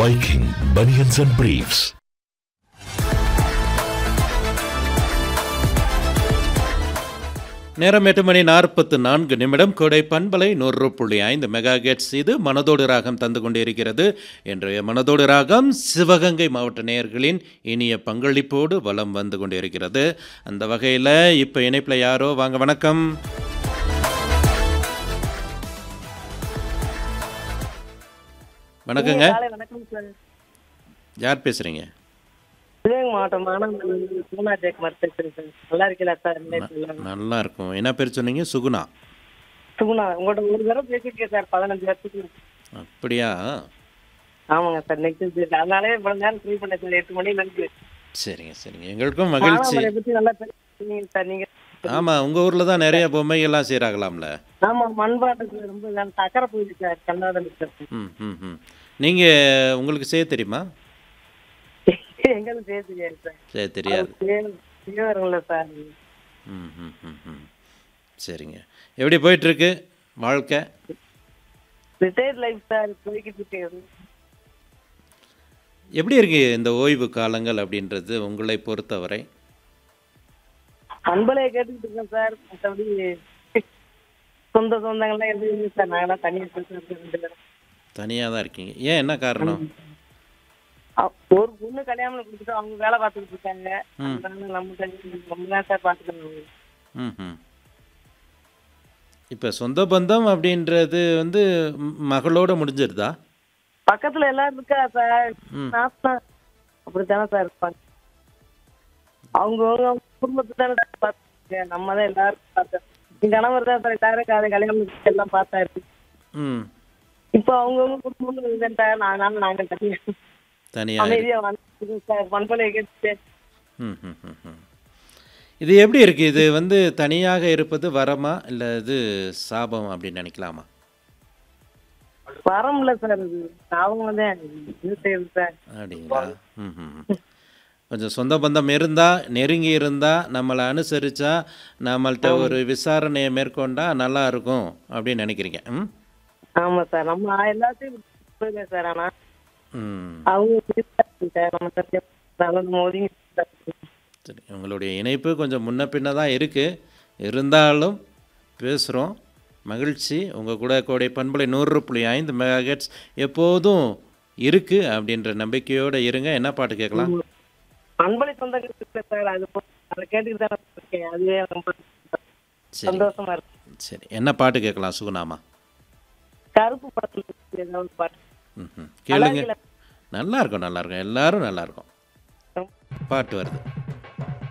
Viking Bunions and Briefs. நேரம் எட்டு மணி நாற்பத்து நான்கு நிமிடம் கொடை பண்பலை நூறு புள்ளி ஐந்து மெகா கெட்ஸ் இது மனதோடு ராகம் தந்து கொண்டிருக்கிறது இன்றைய மனதோடு ராகம் சிவகங்கை மாவட்ட நேயர்களின் இனிய பங்களிப்போடு வலம் வந்து கொண்டிருக்கிறது அந்த வகையில் இப்போ இணைப்பில் யாரோ வாங்க வணக்கம் வணக்கங்க காலை வணக்கம் சார் யார் பேசுகிறீங்க சிவகங்கை மாவட்டம் மானாமதுரை சோனா ஜெயக்குமார் பேசுறேன் சார் நல்லா இருக்கீங்களா சார் நிலையத்தில் நல்லா இருக்கும் என்ன பேர் சொன்னீங்க சுகுணா சுகுணா உங்கள்கிட்ட ஒரு தடவை பேசியிருக்கேன் சார் பதினஞ்சு வருஷத்துக்கு அப்படியா ஆமாங்க சார் நெக்ஸ்ட் சார் அதனாலே இவ்வளவு நேரம் ஃப்ரீ பண்ணேன் சார் எட்டு மணி இருந்து சரிங்க சரிங்க எங்களுக்கும் மகிழ்ச்சி மானாமதுரை பத்தி நல்லா பேசுறீங்க சார் நீங்க ஆமாம் உங்கள் ஊரில் தான் நிறைய பொம்மைகள்லாம் செய்கிறாங்களாம்ல ஆமா மண்பாட்டத்துல ரொம்ப நான் சக்கரை போயிடுச்சு சார் கண்ணாடம் சார் ம் ம் ம் நீங்கள் உங்களுக்கு செய்ய தெரியுமா எங்களும் சேர்த்து சார் செய்ய தெரியாது செய்வாருங்களா சார் ம் ம் ம் ம் சரிங்க எப்படி போயிட்டுருக்கு வாழ்க்கை ரிட்டையர்ட் லைஃப் சார் போய்கிட்டு இருக்கு எப்படி இருக்கு இந்த ஓய்வு காலங்கள் அப்படின்றது உங்களை பொறுத்தவரை அன்பலையை கேட்டுக்கிட்டு இருக்கேன் சார் மற்றபடி சொந்த சொந்தங்கள்லாம் எதுவும் இல்லை சார் நாங்களாம் தனியாக பேசுகிறோம் ரெண்டு பேரும் தனியாக தான் இருக்கீங்க ஏன் என்ன காரணம் அ- ஒரு பொண்ணு கல்யாணம் கொடுத்துட்டு அவங்க வேலை பார்த்துக்கிட்டு இருக்காங்க அதனால நம்ம தனி- நம்ம தான் சார் பார்த்துக்கணும் ம் ம் இப்போ சொந்த பந்தம் அப்படின்றது வந்து ம், மகளோட முடிஞ்சிருதா பக்கத்துல எல்லாரும் இருக்கா சார் ம். நான் தான் அப்படித்தானே சார் இருப்பாங்க அவங்க அவங்க குடும்பத்தை தானே சார் பார்த்துருக்கேன் நம்ம தான் எல்லாரும் பார்த்தோம் என் கணவர் தான் சார் எல்லாரும் கல்யாணம் கல்யாணம் முடிச்சு எல்லாம் பார்த்தாரு ம் இப்போ அவங்கவுங்க குடும்பம் இதுன்ட்டாங்க அதனால நாங்கள் தனியாக தனியாக அமைதியா வந்து சார் பண்பலையை கேட்டு ம் ம் ம் ம். இது எப்படி இருக்குது இது வந்து தனியாக இருப்பது வரமா இல்லை இது சாபம் அப்படின்னு நினைக்கலாமா வரம்ல சார் இது அவங்க தான் இது செய்யுது சார் அப்படிங்களா ம் ம் ம். கொஞ்சம் சொந்த பந்தம் இருந்தால் நெருங்கி இருந்தால் நம்மளை அனுசரித்தா நம்மள்ட்ட ஒரு விசாரணையை மேற்கொண்டா நல்லா இருக்கும் அப்படின்னு நினைக்கிறீங்க ம் ஆமா சார் நம்ம எல்லாத்தையும் போயிடல சார் ஆனா ம் அவங்க இருக்காங்க சார் நம்ம சத்தியம் அதனால நம்ம ஒதுங்கி சார். சரி உங்களுடைய இணைப்பு கொஞ்சம் முன்ன பின்ன தான் இருக்குது இருந்தாலும் பேசுகிறோம் மகிழ்ச்சி உங்கள் கூட கோடை பண்பலை நூறு புள்ளி ஐந்து மெகாஹெட்ஸ் எப்போதும் இருக்குது அப்படின்ற நம்பிக்கையோடு இருங்க என்ன பாட்டு கேட்கலாம் அன்பளி சொந்தங்கள் இருக்கு சார் அது போ- அதை கேட்டுக்கிட்டு தான் இருக்கேன் அதுவே ரொம்ப சரி சந்தோஷமா இருக்கு சரி என்ன பாட்டு கேட்கலாம் சுகுணாமா கருப்பு படத்துல இருக்கு ஏதாவது பாட்டு ம் கேளுங்க நல்லா இருக்கும் நல்லா இருக்கும் எல்லாரும் நல்லா இருக்கும் பாட்டு வருது